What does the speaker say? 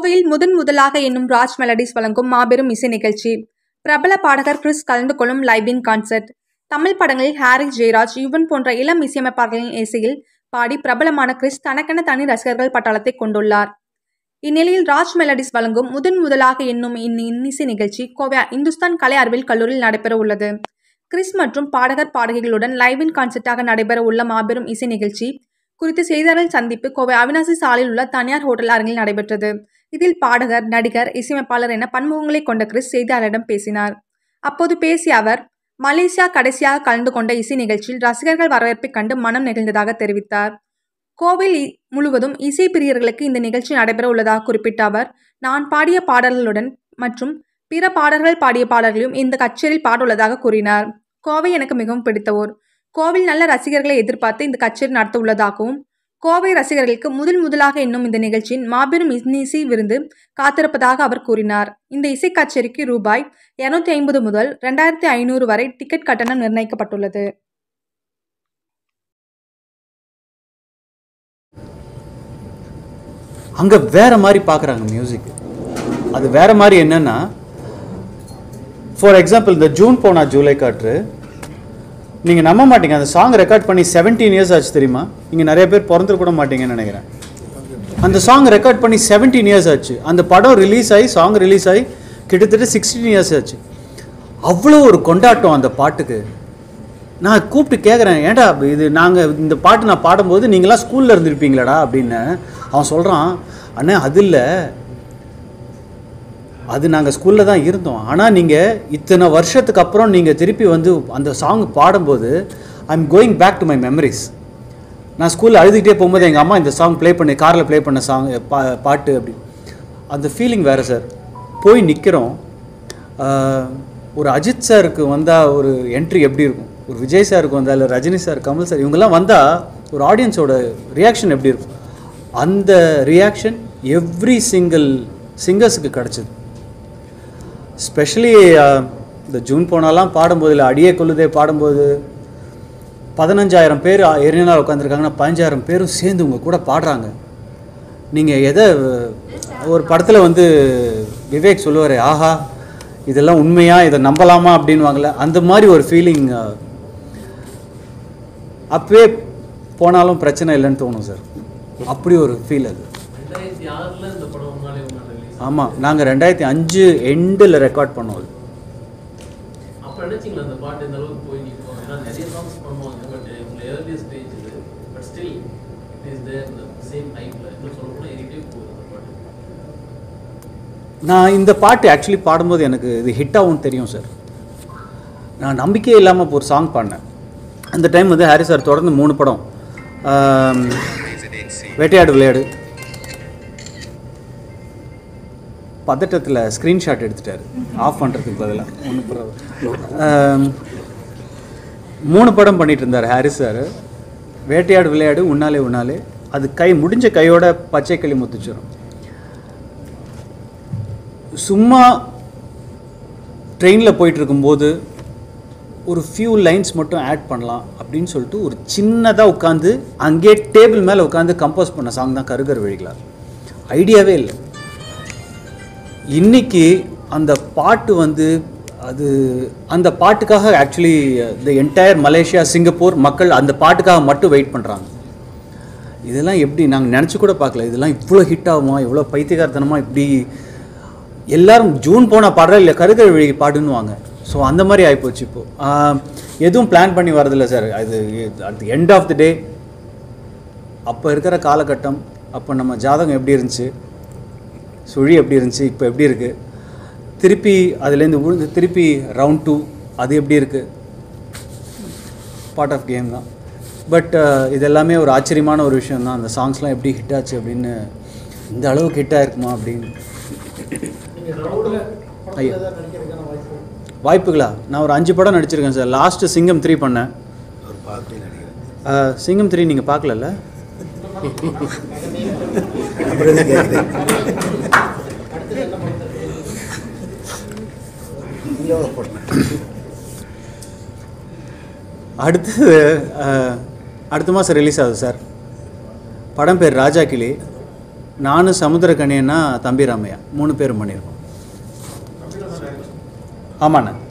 கோவையில் முதன் முதலாக என்னும் ராஜ் மெலடிஸ் வழங்கும் மாபெரும் இசை நிகழ்ச்சி பிரபல பாடகர் கிறிஸ் கலந்து கொள்ளும் லைவின் கான்சர்ட் தமிழ் படங்களில் ஹாரிஸ் ஜெயராஜ் யுவன் போன்ற இளம் இசையமைப்பாளர்களின் இசையில் பாடி பிரபலமான கிறிஸ் தனக்கென தனி ரசிகர்கள் பட்டாளத்தை கொண்டுள்ளார் இந்நிலையில் ராஜ் மெலடிஸ் வழங்கும் முதன் முதலாக என்னும் இந் இன்னிசை நிகழ்ச்சி கோவை இந்துஸ்தான் கலை அறிவியல் கல்லூரியில் நடைபெற உள்ளது கிறிஸ் மற்றும் பாடகர் பாடகிகளுடன் லைவின் கான்சர்ட்டாக நடைபெற உள்ள மாபெரும் இசை நிகழ்ச்சி குறித்து செய்தியாளர்கள் சந்திப்பு கோவை அவினாசி சாலையில் உள்ள தனியார் ஹோட்டல் அரங்கில் நடைபெற்றது இதில் பாடகர் நடிகர் இசையமைப்பாளர் என பன்முகங்களை கொண்ட கிறிஸ் செய்தியாளரிடம் பேசினார் அப்போது பேசிய அவர் மலேசியா கடைசியாக கலந்து கொண்ட இசை நிகழ்ச்சியில் ரசிகர்கள் வரவேற்பை கண்டு மனம் நெகிழ்ந்ததாக தெரிவித்தார் கோவில் இ- முழுவதும் இசை பிரியர்களுக்கு இந்த நிகழ்ச்சி நடைபெற உள்ளதாக குறிப்பிட்ட அவர் நான் பாடிய பாடல்களுடன் மற்றும் பிற பாடல்கள் பாடிய பாடல்களையும் இந்த கச்சேரியில் பாட உள்ளதாக கூறினார் கோவை எனக்கு மிகவும் பிடித்த ஊர் கோவில் நல்ல ரசிகர்களை எதிர்பார்த்து இந்த கச்சேரி நடத்த உள்ளதாகவும் கோவை ரசிகர்களுக்கு முதல் முதலாக என்னும் இந்த நிகழ்ச்சியின் மாபெரும் இன்னிசை விருந்து காத்திருப்பதாக அவர் கூறினார் இந்த இசை கச்சேரிக்கு ரூபாய் இருநூத்தி ஐம்பது முதல் ரெண்டாயிரத்தி ஐநூறு வரை டிக்கெட் கட்டணம் நிர்ணயிக்கப்பட்டுள்ளது அங்கே வேற மாதிரி பார்க்குறாங்க மியூசிக் அது வேற மாதிரி என்னன்னா ஃபார் எக்ஸாம்பிள் இந்த ஜூன் போனா ஜூலை காற்று நீங்கள் நம்ப மாட்டீங்க அந்த சாங் ரெக்கார்ட் பண்ணி 17 இயர்ஸ் ஆச்சு தெரியுமா நீங்கள் நிறைய பேர் பிறந்துட கூட மாட்டீங்கன்னு நினைக்கிறேன் அந்த சாங் ரெக்கார்ட் பண்ணி 17 இயர்ஸ் ஆச்சு அந்த படம் ரிலீஸ் ஆகி சாங் ரிலீஸ் ஆகி கிட்டத்தட்ட சிக்ஸ்டீன் இயர்ஸ் ஆச்சு அவ்வளோ ஒரு கொண்டாட்டம் அந்த பாட்டுக்கு நான் கூப்பிட்டு கேட்குறேன் ஏன்டா இது நாங்கள் இந்த பாட்டு நான் பாடும்போது நீங்களாம் ஸ்கூலில் இருந்திருப்பீங்களாடா அப்படின்னு அவன் சொல்கிறான் அண்ணே அது இல்லை அது நாங்கள் ஸ்கூலில் தான் இருந்தோம் ஆனால் நீங்கள் இத்தனை வருஷத்துக்கு அப்புறம் நீங்கள் திருப்பி வந்து அந்த சாங் பாடும்போது I am going back to my memories நான் ஸ்கூலில் அழுதுகிட்டே போகும்போது எங்கள் அம்மா இந்த சாங் ப்ளே பண்ணி காரில் ப்ளே பண்ண சாங் பா பாட்டு அப்படி அந்த ஃபீலிங் வேறு சார் போய் நிற்கிறோம் ஒரு அஜித் சாருக்கு வந்தால் ஒரு என்ட்ரி எப்படி இருக்கும் ஒரு விஜய் சாருக்கு வந்தால் இல்லை ரஜினி சார் கமல் சார் இவங்கெல்லாம் வந்தால் ஒரு ஆடியன்ஸோட ரியாக்ஷன் எப்படி இருக்கும் அந்த ரியாக்ஷன் எவ்ரி சிங்கிள் சிங்கர்ஸுக்கு கிடச்சிது ஸ்பெஷலி இந்த ஜூன் போனாலாம் பாடும்போது இல்லை அடியே கொள்ளுதே பாடும்போது பதினஞ்சாயிரம் பேர் எரினால் உட்காந்துருக்காங்கன்னா பதினஞ்சாயிரம் பேரும் சேர்ந்து உங்க கூட பாடுறாங்க நீங்கள் எதை ஒரு படத்தில் வந்து விவேக் சொல்லுவார் ஆஹா இதெல்லாம் உண்மையா இதை நம்பலாமா அப்படின்வாங்கல்ல அந்த மாதிரி ஒரு ஃபீலிங் அப்பவே போனாலும் பிரச்சனை இல்லைன்னு தோணும் சார் அப்படி ஒரு ஃபீல் அது ரெண்டாயிரத்தி ஆறுல இந்த படம் முன்னாலே ஒன்று ரிலீஸ் ஆமாம் நாங்கள் ரெண்டாயிரத்தி அஞ்சு எண்டில் ரெக்கார்ட் பண்ணோம் அது அப்போ நினைச்சிங்களா அந்த பாட்டு இந்த அளவுக்கு போய் நிற்கும் ஏன்னா நிறைய சாங்ஸ் பண்ணுவாங்க பட் உங்களை ஏர்லி ஸ்டேஜ் இது but still it is there இந்த சேம் டைப்ல இன்னும் சொல்ல போனால் ஏறிட்டே போகுது அந்த பாட்டு நான் இந்த பாட்டு ஆக்சுவலி பாடும்போது எனக்கு இது ஹிட் ஆகும்னு தெரியும் சார் நான் நம்பிக்கையே இல்லாமல் இப்போ ஒரு சாங் பாடினேன் அந்த டைம் வந்து ஹாரி சார் தொடர்ந்து மூணு படம் ஆம், வேட்டையாடு விளையாடு பதட்டத்தில் ஸ்க்ரீன்ஷாட் எடுத்துட்டாரு ஆஃப் பண்ணுறதுக்கு பதிலாக ஒன்று மூணு படம் பண்ணிட்டு இருந்தார் ஹாரிஸ் சார் வேட்டையாடு விளையாடு உன்னாலே உன்னாலே அது கை முடிஞ்ச கையோட பச்சை கிளி முத்துச்சிரும் சும்மா ட்ரெயினில் போயிட்டு இருக்கும்போது ஒரு ஃபியூ லைன்ஸ் மட்டும் ஆட் பண்ணலாம் அப்படின்னு சொல்லிட்டு ஒரு சின்னதாக உட்காந்து அங்கேயே டேபிள் மேலே உட்காந்து கம்போஸ் பண்ண சாங் தான் கருகர் வழிகளார் ஐடியாவே இல்லை இன்னைக்கு அந்த பாட்டு வந்து அது அந்த பாட்டுக்காக actually the entire Malaysia Singapore மக்கள் அந்த பாட்டுக்காக மட்டும் வெயிட் பண்ணுறாங்க இதெல்லாம் எப்படி நாங்கள் நினச்சி கூட பார்க்கல இதெல்லாம் இவ்வளோ ஹிட் ஆகுமா இவ்வளோ பைத்தியகாரத்தனமா இப்படி எல்லாரும் ஜூன் போன பாடுற இல்லை கருகர் வழி பாடுன்னுவாங்க ஸோ அந்த மாதிரி ஆகிப்போச்சு இப்போ ஆஹ், எதுவும் பிளான் பண்ணி வரதில்ல சார் அது at the end of the day அப்போ இருக்கிற காலகட்டம் அப்போ நம்ம ஜாதகம் எப்படி இருந்துச்சு சுழி எப்படி இருந்துச்சு இப்போ எப்படி இருக்குது திருப்பி அதுலேருந்து விழுந்து திருப்பி ரவுண்ட் டூ அது எப்படி இருக்குது பார்ட் ஆஃப் கேம் தான் பட் இது எல்லாமே ஒரு ஆச்சரியமான ஒரு விஷயம் தான் அந்த சாங்ஸ்லாம் எப்படி ஹிட் ஆச்சு அப்படின்னு இந்த அளவுக்கு ஹிட் ஆயிருக்குமா அப்படின்னு ஐயா வாய்ப்புகளா நான் ஒரு அஞ்சு படம் நடிச்சிருக்கேன் சார் லாஸ்ட்டு சிங்கம் த்ரீ பண்ணேன் அஹ், சிங்கம் த்ரீ நீங்கள் பார்க்கலல்ல அடுத்தது அஹ், அடுத்த மாதம் ரிலீஸ் ஆகுது சார் படம் பேர் ராஜா கிளி நானும் சமுத்திரக்கணியன்னா தம்பி ராமையா மூணு பேரும் பண்ணியிருக்கோம் ஆமாண்ணே